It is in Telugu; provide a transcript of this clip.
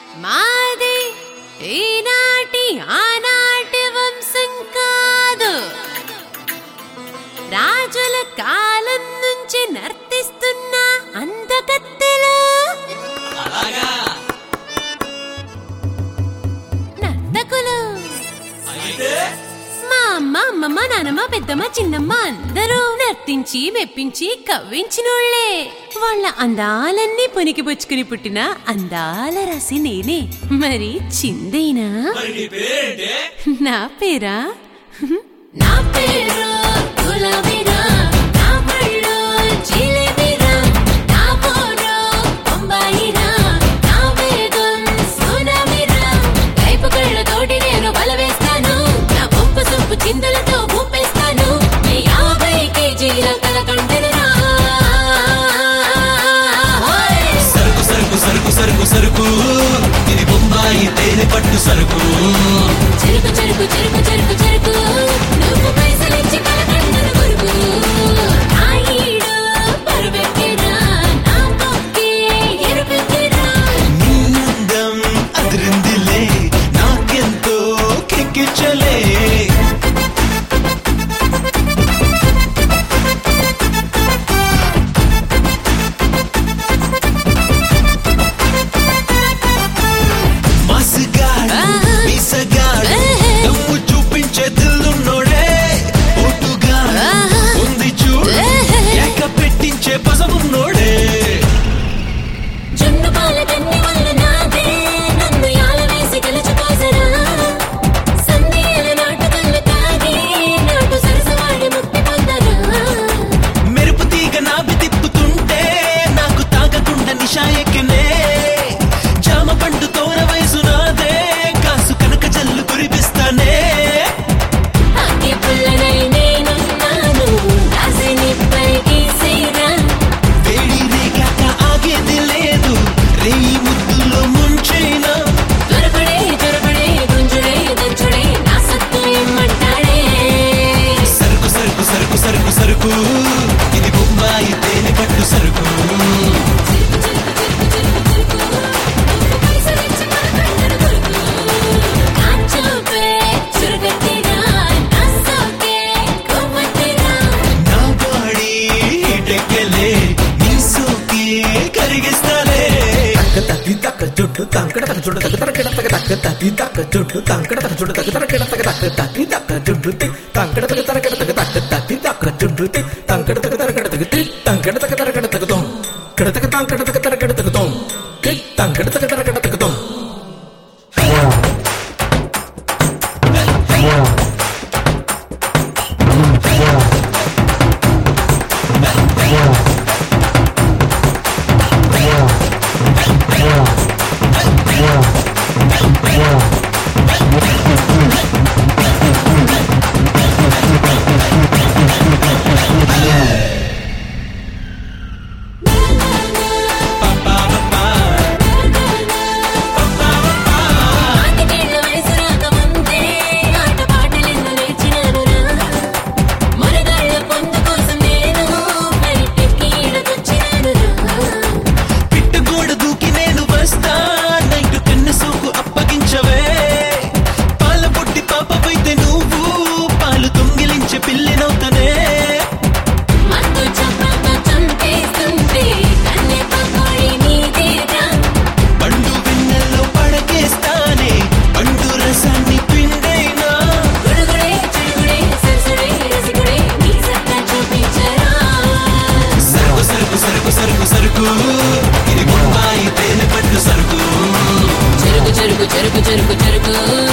మాది ఈనాటి ఆనాటి వంశం కాదు రాజుల కాలం నుంచి నర్తిస్తున్న అందగత్తెలు నర్తకులు మా అమ్మ అమ్మమ్మ నానమ్మ పెద్దమ్మ చిన్నమ్మ అందరూ నర్తించి మెప్పించి కవ్వించినోళ్లే వాళ్ళ అందాలన్నీ పునికి పుచ్చుకుని పుట్టిన అందాల రాసి నేనే మరి చిందేనా నా పేరా నా పేరు గులాబీరా నా పళ్ళు జిలేబీరా నా పోరు బొంబాయిరా నా వేగం సునామీరా కైపు కళ్ళతోటి నేను బలవేస్తాను నా పంపు సొంపు చిందులతో ఊపేస్తాను నీ యాభై కేజీల కలకండనురా సరుకు సరుకు సరుకు సరుకు సరుకు ఇది బొంబాయి తేనె పట్టు సరుకు చెరుకు చెరుకు చెరుకు చెరుకు చెరుకు నువ్వు పైసలిచ్చి కలకండను కొరుకు నా ఈడు పరువెక్కిరా నా పొక్కి ఎరుపెక్కిరా నీ అందం అదిరిందిలే నాకెంతో కెక్కించలే మసిగాడు ఆహా. మీసగాడు ఏహే. నువ్వు చూపించే దిల్లున్నోడే ఓటుగాడు ఆహా. ఉంది చూడు ఏహే. ఎక్క పెట్టించే పసమున్నోడే జున్ను పాల కన్ని వల్ల నాదే నన్ను యాల వేసి గెలుచుకోసరా సందేల నాటు కళ్ళు తాగి నాటు సరసవాడి ముక్తి పొందరా మెరుపు తీగ నాభి తిప్పుతుంటే నాకు తాగకుండా నిషా ఎక్కినే జామ పండు తోర వయసు నాదే కాసు కనక జల్లు కురిపిస్తానే అగ్గి పుల్లనై నేనున్నాను రాసి నిప్పైకి సేరా వేడి రేగాక ఆగేది లేదు రేయి ముద్దులో ముంచైనా త్వరపడే త్వరపడే గుంజుడే దంచుడే నా సత్తు ఇమ్మంటాడే సరుకు సరుకు సరుకు సరుకు సరుకు ఇది బొంబాయి తేనె పట్టు సరుకు పైసలిచ్చి కలకండను కొరుకు. నా చూపే చురుగెత్తిరా, నా సోకే కొవ్వొత్తిరా. నా బాడీ ఇటెక్కలే నీ సోకే కరిగిస్తాలే తక్క తత్తి తక్క జుట్టు తంకడ తక్క జుట్టు తక్క తరకెడ తక్క తక్క తత్తి తక్క జుట్టు తంకడ తక్క జుట్టు తక్క తరకెడ తక్క తక్క తత్తి తక్క జుట్టు తి తంకడ తక్క తరకెడ తక్క తక్క తత్తి తక్క జుట్టు తి తంకడ తక్క తరకెడ తక్క తి తంకడ తక్క తరకెడ తక్క తోం కడ తక్క తంకడ తక్క తరకెడ తక్క తోం తి తంకడ తక్క తరకెడ తక్క తోం ఆటికేళ్ల వయసు రాకముందే ఆటపాటలెన్నో నేర్చినానురా. మునగాళ్ళ పొందు కోసం నేను ఫ్లైట్ ఎక్కి ఈడకొచ్చినానురా. పిట్టుగోడ దూకి నేను వస్తా నైట్ కన్ను సోకు అప్పగించవే పాల పొట్టి పాపవైతే నువ్వు పాలు దొంగిలించే పిల్లెనవుతానే మత్తు చప్పలతో చంపేస్తుంటే కన్నె పకోడి నీదేరా. పండు వెన్నెల్లో పడకేస్తానే పండు రసాన్ని పిండైనా గుడుగుడే, చిడుగుడే, సరసడే, రసికుడే, నీ సత్తా చూపించరా. సరుకు సరుకు సరుకు సరుకు సరుకు ఇది బొంబాయి తేనె పట్టు సరుకు చెరుకు చెరుకు చెరుకు చెరుకు చెరుకు